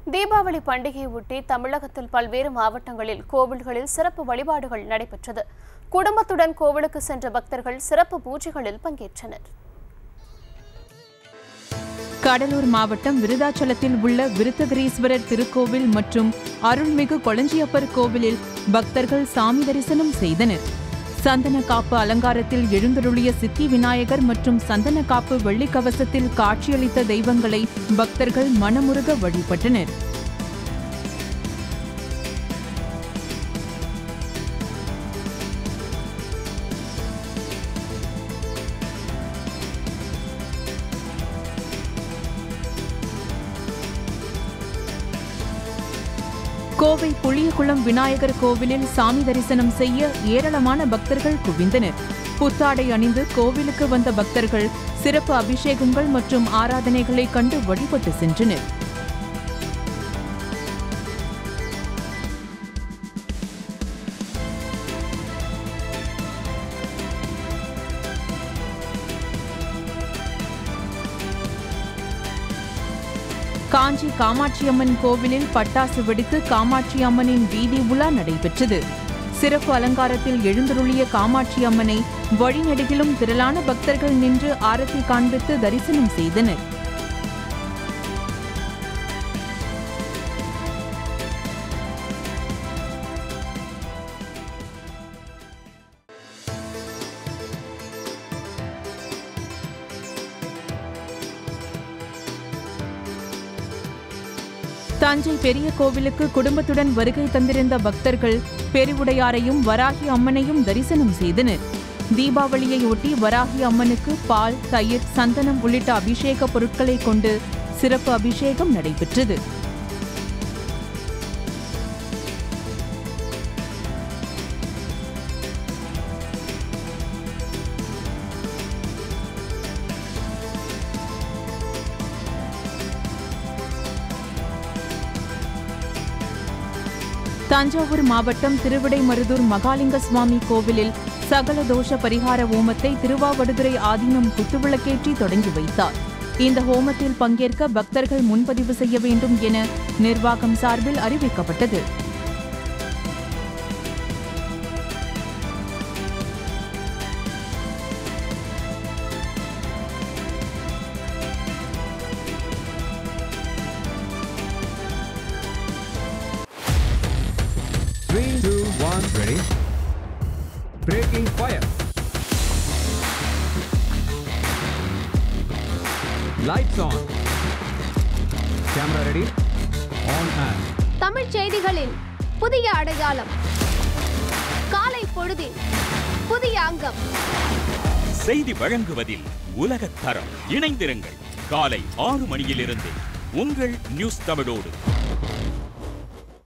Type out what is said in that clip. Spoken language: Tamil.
தீபாவளி பண்டிகையை ஒட்டி தமிழகத்தில் பல்வேறு மாவட்டங்களில் கோவில்களில் சிறப்பு வழிபாடுகள் நடைபெற்றது குடும்பத்துடன் கோவிலுக்கு சென்ற பக்தர்கள் சிறப்பு பூஜைகளில் பங்கேற்றனர் கடலூர் மாவட்டம் விருதாச்சலத்தில் உள்ள விருத்தகிரீஸ்வரர் திருக்கோவில் மற்றும் அருள்மிகு கொளஞ்சியப்பர் கோவிலில் பக்தர்கள் சாமி தரிசனம் செய்தனர் சந்தன காப்பு அலங்காரத்தில் எழுந்தருளிய சித்தி விநாயகர் மற்றும் சந்தன காப்பு வெள்ளி கவசத்தில் காட்சியளித்த தெய்வங்களை பக்தர்கள் மனமுருக வழிபட்டனர் கோவை புளியகுளம் விநாயகர் கோவிலில் சாமி தரிசனம் செய்ய ஏராளமான பக்தர்கள் குவிந்தனர் புத்தாடை அணிந்து கோவிலுக்கு வந்த பக்தர்கள் சிறப்பு அபிஷேகங்கள் மற்றும் ஆராதனைகளை கண்டு வழிபட்டு சென்றனர் காஞ்சி காமாட்சியம்மன் கோவிலில் பட்டாசு வெடித்து காமாட்சி அம்மனின் வீதி உலா நடைபெற்றது சிறப்பு அலங்காரத்தில் எழுந்தருளிய காமாட்சி அம்மனை வழிநெடுகிலும் திரளான பக்தர்கள் நின்று ஆரத்தி காண்பித்து தரிசனம் செய்தனர் தஞ்சை பெரிய கோவிலுக்கு குடும்பத்துடன் வருகை தந்திருந்த பக்தர்கள் பெருவுடையாரையும் வராகி அம்மனையும் தரிசனம் செய்தனர் தீபாவளியை ஒட்டி வராகி அம்மனுக்கு பால் தயிர் சந்தனம் உள்ளிட்ட அபிஷேக பொருட்களை கொண்டு சிறப்பு அபிஷேகம் நடைபெற்றது தஞ்சாவூர் மாவட்டம் திருவிடைமருதூர் மகாலிங்க சுவாமி கோவிலில் சகல தோஷ பரிகார ஹோமத்தை திருவாவடுதுறை ஆதீனம் குத்துவிளக்கேற்றி தொடங்கி வைத்தார் இந்த ஹோமத்தில் பங்கேற்க பக்தர்கள் முன்பதிவு செய்ய வேண்டும் என நிர்வாகம் சார்பில் அறிவிக்கப்பட்டது Three, two, one, ready. Breaking fire. Lights on. Camera ready. On and. தமிழ்ச் செய்திகளின் புதிய அடையாளம் காலை பொழுதின் புதிய அங்கம் செய்தி வழங்குவதில் உலகத் தரம் இணைந்திருங்கள் காலை ஆறு மணியிலிருந்து உங்கள் நியூஸ் தமிழோடு